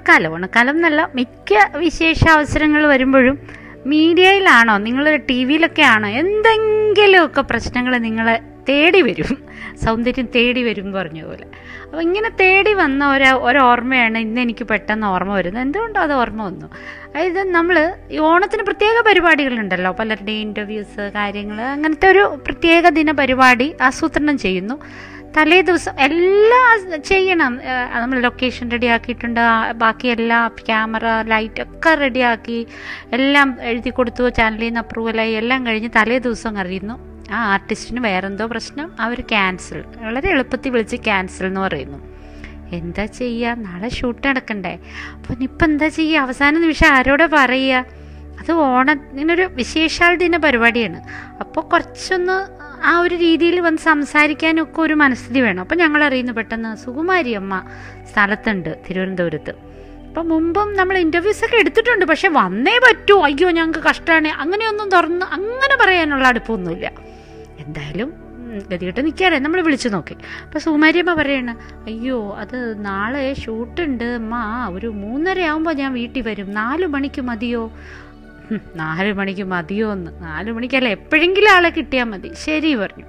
ഓണക്കാലം ഓണക്കാലം എന്നല്ല മിക്ക വിശേഷ അവസരങ്ങൾ വരുമ്പോഴും മീഡിയയിലാണോ നിങ്ങൾ ടി വിയിലൊക്കെ ആണോ എന്തെങ്കിലുമൊക്കെ പ്രശ്നങ്ങൾ നിങ്ങളെ തേടി വരും സൗന്ദര്യം തേടി വരും പറഞ്ഞ പോലെ അപ്പോൾ ഇങ്ങനെ തേടി വന്ന ഒരു ഒരോർമ്മയാണ് ഇന്ന് എനിക്ക് പെട്ടെന്ന് ഓർമ്മ വരുന്നത് എന്തുകൊണ്ടോ അത് ഓർമ്മ വന്നു അതായത് നമ്മൾ ഈ ഓണത്തിന് പ്രത്യേക പരിപാടികളുണ്ടല്ലോ പലരുടെയും ഇൻ്റർവ്യൂസ് കാര്യങ്ങൾ അങ്ങനത്തെ ഒരു പ്രത്യേക ദിന പരിപാടി ആസൂത്രണം ചെയ്യുന്നു തലേ ദിവസം എല്ലാം ചെയ്യണം നമ്മൾ ലൊക്കേഷൻ റെഡി ആക്കിയിട്ടുണ്ട് ആ, ബാക്കി എല്ലാ ക്യാമറ ലൈറ്റ് ഒക്കെ റെഡിയാക്കി എല്ലാം എഴുതി കൊടുത്തു ചാനലിൽ നിന്ന് അപ്രൂവലായി എല്ലാം കഴിഞ്ഞ് തലേ ദിവസം അറിയുന്നു ആ ആർട്ടിസ്റ്റിന് വേറെന്തോ പ്രശ്നം അവർ ക്യാൻസൽ വളരെ എളുപ്പത്തിൽ വിളിച്ച് ക്യാൻസൽ എന്ന് പറയുന്നു എന്താ ചെയ്യുക നാളെ ഷൂട്ട് നടക്കണ്ടേ അപ്പോൾ ഇനിയിപ്പോൾ എന്താ ചെയ്യുക അവസാന നിമിഷം ആരോടെ പറയുക അത് ഓണ ഇങ്ങനൊരു വിശേഷാൽ ദിന പരിപാടിയാണ് അപ്പോൾ കുറച്ചൊന്ന് ആ ഒരു രീതിയിൽ വന്ന് സംസാരിക്കാനൊക്കെ ഒരു മനസ്ഥിതി വേണം അപ്പോൾ ഞങ്ങൾ അറിയുന്നു പെട്ടെന്ന് സുകുമാരി അമ്മ സ്ഥലത്തുണ്ട് തിരുവനന്തപുരത്ത് അപ്പം മുമ്പും നമ്മൾ ഇൻ്റർവ്യൂസ് ഒക്കെ എടുത്തിട്ടുണ്ട് പക്ഷെ വന്നേ പറ്റൂ അയ്യോ ഞങ്ങൾക്ക് കഷ്ടമാണ് അങ്ങനെയൊന്നും തുറന്ന് അങ്ങനെ പറയാനുള്ള അടുപ്പമൊന്നുമില്ല എന്തായാലും ഉം, ഗതികെട്ട് നിൽക്കാറേ നമ്മൾ വിളിച്ചു നോക്കി അപ്പോൾ സുകുമാരിയമ്മ പറയണ അയ്യോ അത് നാളെ ഷൂട്ടുണ്ട് അമ്മ ഒരു മൂന്നര ആകുമ്പോൾ ഞാൻ വീട്ടിൽ വരും നാല് മണിക്ക് മതിയോ ഹും, നാല് മണിക്ക് മതിയോ എന്ന് നാല് മണിക്കല്ല എപ്പോഴെങ്കിലും ആളെ കിട്ടിയാൽ മതി ശരി പറഞ്ഞു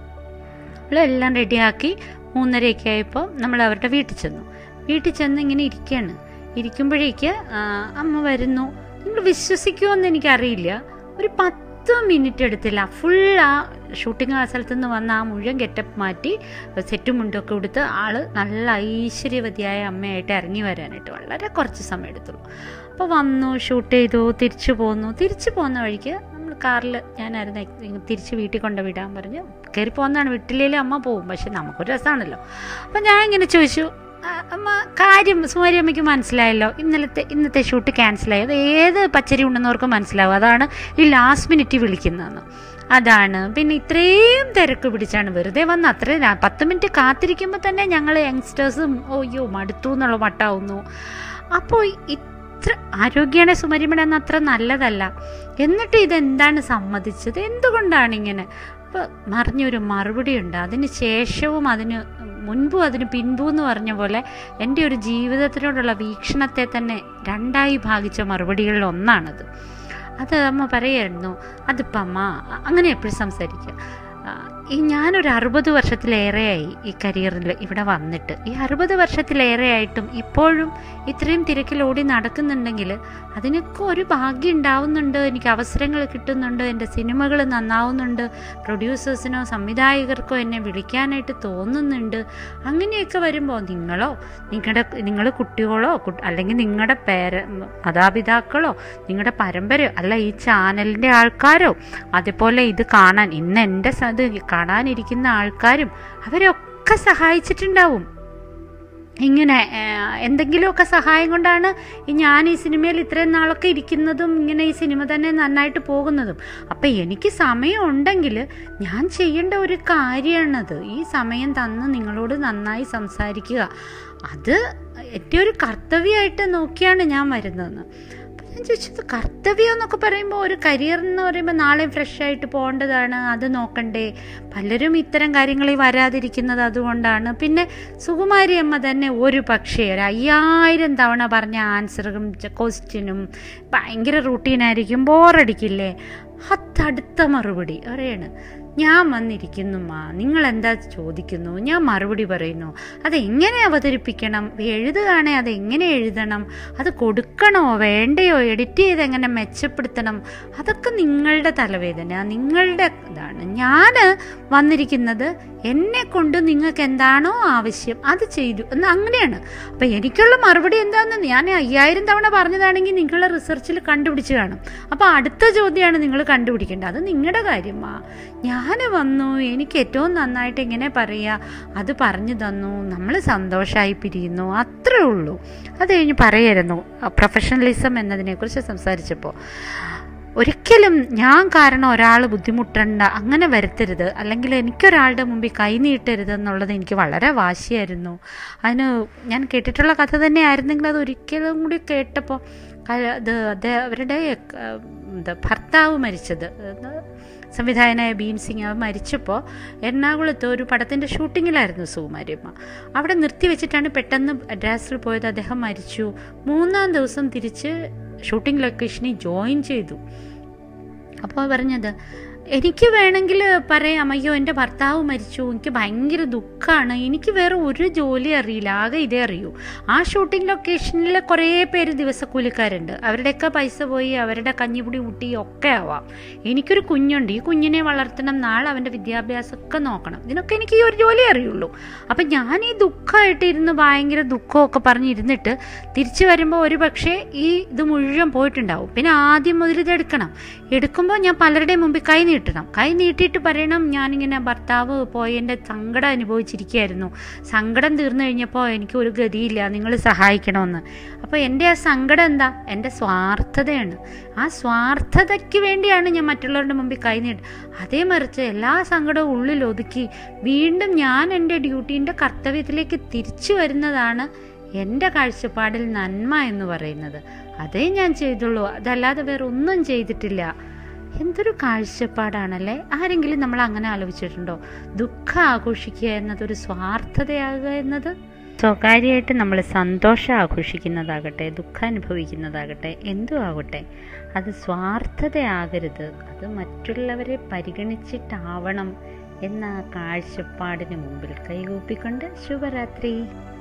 നമ്മളെല്ലാം റെഡിയാക്കി മൂന്നരയൊക്കെ ആയപ്പോൾ നമ്മൾ അവരുടെ വീട്ടിൽ ചെന്നു വീട്ടിൽ ചെന്ന് ഇങ്ങനെ ഇരിക്കുകയാണ് ഇരിക്കുമ്പോഴേക്ക് ആ, അമ്മ വരുന്നു നിങ്ങൾ വിശ്വസിക്കുമോ എന്ന് എനിക്കറിയില്ല ഒരു പത്ത് മിനിറ്റ് എടുത്തില്ല ഫുൾ ആ ഷൂട്ടിംഗ് ആ സ്ഥലത്ത് നിന്ന് വന്ന ആ മുഴുവൻ ഗെറ്റപ്പ് മാറ്റി സെറ്റും മുണ്ടൊക്കെ എടുത്ത് ആള് നല്ല ഐശ്വര്യവതിയായ അമ്മയായിട്ട് ഇറങ്ങി വരാനായിട്ട് വളരെ കുറച്ച് സമയം എടുത്തുള്ളൂ അപ്പോൾ വന്നു ഷൂട്ട് ചെയ്തു തിരിച്ചു പോന്നു തിരിച്ചു പോകുന്ന വഴിക്ക് നമ്മൾ കാറിൽ ഞാനായിരുന്നു എക്സ്- തിരിച്ച് വീട്ടിൽ കൊണ്ട് വിടാൻ പറഞ്ഞ് കയറി പോകുന്നതാണ് വീട്ടിലേലും അമ്മ പോകും പക്ഷെ നമുക്കൊരു രസമാണല്ലോ അപ്പം ഞാൻ ഇങ്ങനെ ചോദിച്ചു "ആ, അമ്മ കാര്യം സുമാരി അമ്മയ്ക്ക് മനസ്സിലായല്ലോ ഇന്നലത്തെ ഇന്നത്തെ ഷൂട്ട് ക്യാൻസലായി അത് ഏത് പച്ചരി ഉണ്ടെന്നവർക്ക് മനസ്സിലാവും അതാണ് ഈ ലാസ്റ്റ് മിനിറ്റ് വിളിക്കുന്നതെന്ന് അതാണ് പിന്നെ ഇത്രയും തിരക്ക് പിടിച്ചാണ് വെറുതെ വന്ന് അത്രയും രാ- പത്ത് മിനിറ്റ് കാത്തിരിക്കുമ്പോൾ തന്നെ ഞങ്ങൾ യങ്സ്റ്റേഴ്സും ഓയ്യോ മടുത്തു എന്നുള്ള മട്ടാവുന്നു അപ്പോൾ ഇത്ര ആരോഗ്യമാണ് സുമരിമണ എന്ന അത്ര നല്ലതല്ല എന്നിട്ട് ഇതെന്താണ് സമ്മതിച്ചത് എന്തുകൊണ്ടാണ് ഇങ്ങനെ അപ്പോൾ മറിഞ്ഞൊരു മറുപടി ഉണ്ട് അതിന് ശേഷവും അതിന് മുൻപും അതിന് പിൻപും എന്ന് പറഞ്ഞ പോലെ എൻ്റെ ഒരു ജീവിതത്തിനോടുള്ള വീക്ഷണത്തെ തന്നെ രണ്ടായി ഭാഗിച്ച മറുപടികളിൽ ഒന്നാണത് അത് അമ്മ പറയായിരുന്നു അതിപ്പം അമ്മ അങ്ങനെ എപ്പോഴും സംസാരിക്കുക ആ, ഈ ഞാനൊരു അറുപത് വർഷത്തിലേറെയായി ഈ കരിയറിൽ ഇവിടെ വന്നിട്ട് ഈ അറുപത് വർഷത്തിലേറെയായിട്ടും ഇപ്പോഴും ഇത്രയും തിരക്കിൽ ഓടി നടക്കുന്നുണ്ടെങ്കിൽ അതിനൊക്കെ ഒരു ഭാഗ്യം ഉണ്ടാവുന്നുണ്ട് എനിക്ക് അവസരങ്ങൾ കിട്ടുന്നുണ്ട് എൻ്റെ സിനിമകൾ നന്നാവുന്നുണ്ട് പ്രൊഡ്യൂസേഴ്സിനോ സംവിധായകർക്കോ എന്നെ വിളിക്കാനായിട്ട് തോന്നുന്നുണ്ട് അങ്ങനെയൊക്കെ വരുമ്പോൾ നിങ്ങളോ നിങ്ങളുടെ നിങ്ങൾ കുട്ടികളോ കു- അല്ലെങ്കിൽ നിങ്ങളുടെ പേര മാതാപിതാക്കളോ നിങ്ങളുടെ പരമ്പരയോ അല്ല ഈ ചാനലിൻ്റെ ആൾക്കാരോ അതുപോലെ ഇത് കാണാൻ ഇന്ന് എൻ്റെ സ- ഇത് കാണാനിരിക്കുന്ന ആൾക്കാരും അവരൊക്കെ സഹായിച്ചിട്ടുണ്ടാവും ഇങ്ങനെ ആ, എന്തെങ്കിലുമൊക്കെ സഹായം കൊണ്ടാണ് ഈ ഞാൻ ഈ സിനിമയിൽ ഇത്രയും നാളൊക്കെ ഇരിക്കുന്നതും ഇങ്ങനെ ഈ സിനിമ തന്നെ നന്നായിട്ട് പോകുന്നതും അപ്പം എനിക്ക് സമയം ഉണ്ടെങ്കിൽ ഞാൻ ചെയ്യേണ്ട ഒരു കാര്യമാണത് ഈ സമയം തന്ന് നിങ്ങളോട് നന്നായി സംസാരിക്കുക അത് എൻ്റെ ഒരു കർത്തവ്യമായിട്ട് നോക്കിയാണ് ഞാൻ വരുന്നതെന്ന് അപ്പം ഞാൻ ചോദിച്ചത് കർത്തവ്യം എന്നൊക്കെ പറയുമ്പോൾ ഒരു കരിയർ എന്ന് പറയുമ്പോൾ നാളെ ഫ്രഷ് ആയിട്ട് പോകേണ്ടതാണ് അത് നോക്കണ്ടേ പലരും ഇത്തരം കാര്യങ്ങളിൽ വരാതിരിക്കുന്നത് അതുകൊണ്ടാണ് പിന്നെ സുകുമാരി അമ്മ തന്നെ ഒരു പക്ഷേ ഒരു അയ്യായിരം തവണ പറഞ്ഞ ആൻസറും ക്വസ്റ്റ്യനും ഭയങ്കര റൂട്ടീനായിരിക്കും ബോറടിക്കില്ലേ അതടുത്ത മറുപടി പറയാണ് ഞാൻ വന്നിരിക്കുന്നു മാ നിങ്ങൾ എന്താ ചോദിക്കുന്നു ഞാൻ മറുപടി പറയുന്നു അതെങ്ങനെ അവതരിപ്പിക്കണം എഴുതുകയാണെ അതെങ്ങനെ എഴുതണം അത് കൊടുക്കണോ വേണ്ടയോ എഡിറ്റ് ചെയ്ത് എങ്ങനെ മെച്ചപ്പെടുത്തണം അതൊക്കെ നിങ്ങളുടെ തലവേദന നിങ്ങളുടെ ഇതാണ് ഞാൻ വന്നിരിക്കുന്നത് എന്നെ കൊണ്ട് നിങ്ങൾക്ക് എന്താണോ ആവശ്യം അത് ചെയ്തു എന്ന് അങ്ങനെയാണ് അപ്പം എനിക്കുള്ള മറുപടി എന്താണെന്ന് ഞാൻ അയ്യായിരം തവണ പറഞ്ഞതാണെങ്കിൽ നിങ്ങളുടെ റിസർച്ചിൽ കണ്ടുപിടിച്ച് കാണും അപ്പോൾ അടുത്ത ചോദ്യമാണ് നിങ്ങൾ കണ്ടുപിടിക്കേണ്ടത് അത് നിങ്ങളുടെ കാര്യമാ ഞാൻ വന്നു എനിക്ക് ഏറ്റവും നന്നായിട്ട് എങ്ങനെ പറയുക അത് പറഞ്ഞു തന്നു നമ്മൾ സന്തോഷമായി പിരിയുന്നു അത്രേ ഉള്ളൂ അത് കഴിഞ്ഞ് പറയായിരുന്നു പ്രൊഫഷണലിസം എന്നതിനെക്കുറിച്ച് സംസാരിച്ചപ്പോൾ ഒരിക്കലും ഞാൻ കാരണം ഒരാൾ ബുദ്ധിമുട്ടണ്ട അങ്ങനെ വരുത്തരുത് അല്ലെങ്കിൽ എനിക്കൊരാളുടെ മുമ്പിൽ കൈ നീട്ടരുത് എന്നുള്ളത് എനിക്ക് വളരെ വാശിയായിരുന്നു അതിന് ഞാൻ കേട്ടിട്ടുള്ള കഥ തന്നെ ആയിരുന്നെങ്കിൽ അത് ഒരിക്കലും കൂടി കേട്ടപ്പോൾ ക- അത് അത് അവരുടെ ആ, എന്താ ഭർത്താവ് മരിച്ചത് അത് സംവിധായകനായ ഭീം സിംഗ് അവർ മരിച്ചപ്പോൾ എറണാകുളത്ത് ഒരു പടത്തിൻ്റെ ഷൂട്ടിങ്ങിലായിരുന്നു സുകുമാരിയമ്മ അവിടെ നിർത്തിവെച്ചിട്ടാണ് പെട്ടെന്ന് മദ്രാസിൽ പോയത് അദ്ദേഹം മരിച്ചു മൂന്നാം ദിവസം തിരിച്ച് ഷൂട്ടിംഗ് ലൊക്കേഷനിൽ ജോയിൻ ചെയ്തു അപ്പോൾ പറഞ്ഞത് എനിക്ക് വേണമെങ്കിൽ പറയാം അയ്യോ എൻ്റെ ഭർത്താവ് മരിച്ചു എനിക്ക് ഭയങ്കര ദുഃഖമാണ് എനിക്ക് വേറെ ഒരു ജോലി അറിയില്ല ആകെ ഇതേ അറിയൂ ആ ഷൂട്ടിംഗ് ലൊക്കേഷനിൽ കുറേ പേര് ദിവസക്കൂലിക്കാരുണ്ട് അവരുടെയൊക്കെ പൈസ പോയി അവരുടെ കഞ്ഞിപ്പൊടി ഊട്ടി ഒക്കെ ആവാം എനിക്കൊരു കുഞ്ഞുണ്ട് ഈ കുഞ്ഞിനെ വളർത്തണം നാളെ അവൻ്റെ വിദ്യാഭ്യാസമൊക്കെ നോക്കണം ഇതിനൊക്കെ എനിക്ക് ഈ ഒരു ജോലി അറിയുള്ളൂ അപ്പം ഞാൻ ഈ ദുഃഖമായിട്ട് ഇരുന്ന് ഭയങ്കര ദുഃഖമൊക്കെ പറഞ്ഞിരുന്നിട്ട് തിരിച്ചു വരുമ്പോൾ ഒരു പക്ഷേ ഈ ഇത് മുഴുവൻ പോയിട്ടുണ്ടാവും പിന്നെ ആദ്യം മുതൽ ഇത് എടുക്കണം എടുക്കുമ്പോൾ ഞാൻ പലരുടെയും മുമ്പിൽ കൈ നീട്ടണം കൈ നീട്ടിയിട്ട് പറയണം ഞാനിങ്ങനെ ഭർത്താവ് പോയതിൻ്റെ സങ്കടം അനുഭവിച്ചിരിക്കുകയായിരുന്നു സങ്കടം തീർന്നു കഴിഞ്ഞപ്പോൾ എനിക്ക് ഒരു ഗതിയില്ല നിങ്ങൾ സഹായിക്കണമെന്ന് അപ്പോൾ എൻ്റെ ആ സങ്കടം എന്താ എൻ്റെ സ്വാർത്ഥതയാണ് ആ സ്വാർത്ഥതയ്ക്ക് വേണ്ടിയാണ് ഞാൻ മറ്റുള്ളവരുടെ മുമ്പിൽ കൈ നീട്ട് അതേ മറിച്ച് എല്ലാ സങ്കടവും ഉള്ളിൽ ഒതുക്കി വീണ്ടും ഞാൻ എൻ്റെ ഡ്യൂട്ടീൻ്റെ കർത്തവ്യത്തിലേക്ക് തിരിച്ചു വരുന്നതാണ് എൻ്റെ കാഴ്ചപ്പാടിൽ നന്മ എന്ന് പറയുന്നത് അതേ ഞാൻ ചെയ്തുള്ളൂ അതല്ലാതെ വേറെ ഒന്നും ചെയ്തിട്ടില്ല എന്തൊരു കാഴ്ചപ്പാടാണല്ലേ ആരെങ്കിലും നമ്മൾ അങ്ങനെ ആലോചിച്ചിട്ടുണ്ടോ ദുഃഖം ആഘോഷിക്കുക എന്നതൊരു സ്വാർത്ഥതയാകുക എന്നത് സ്വകാര്യമായിട്ട് നമ്മൾ സന്തോഷം ആഘോഷിക്കുന്നതാകട്ടെ ദുഃഖം അനുഭവിക്കുന്നതാകട്ടെ എന്തും ആകട്ടെ അത് സ്വാർത്ഥതയാകരുത് അത് മറ്റുള്ളവരെ പരിഗണിച്ചിട്ടാവണം എന്ന ആ കാഴ്ചപ്പാടിന് മുമ്പിൽ കൈകൂപ്പിക്കൊണ്ട് ശുഭരാത്രി